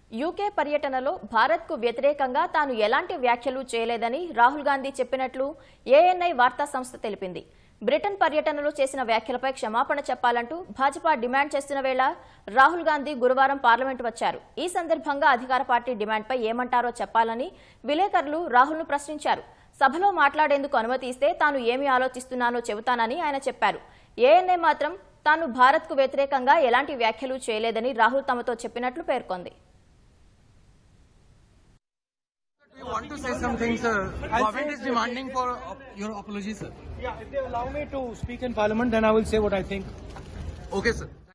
UK పర్యటనలో భారత్కు వ్యతిరేకంగా తాను ఎలాంటి వ్యాఖ్యలు చేయలేదని రాహుల్ గాంధీ చెప్పినట్లు ఏఎన్ఐ వార్తా సంస్థ తెలిపింది బ్రిటన్ పర్యటనలో చేసిన వ్యాఖ్యలపై క్షమాపణ చెప్పాలంటూ భాజపా డిమాండ్ చేస్తున్న వేళ రాహుల్ గాంధీ గురువారం పార్లమెంటు వచ్చారు ఈ సందర్భంగా అధికార పార్టీ డిమాండ్పై ఏమంటారో చెప్పాలని విలేకరులు రాహుల్ను ప్రశ్నించారు సభలో మాట్లాడేందుకు అనుమతి ఇస్తే తాను ఏమి ఆలోచిస్తున్నానో చెబుతానని ఆయన చెప్పారు ఏఎన్ఐ మాత్రం తాను భారత్కు వ్యతిరేకంగా ఎలాంటి వ్యాఖ్యలు చేయలేదని రాహుల్ తమతో చెప్పినట్లు పేర్కొంది You want to say something, sir? Government is demanding for uh, your apology, sir. Yeah, if they allow me to speak in parliament, then I will say what I think. Okay, sir.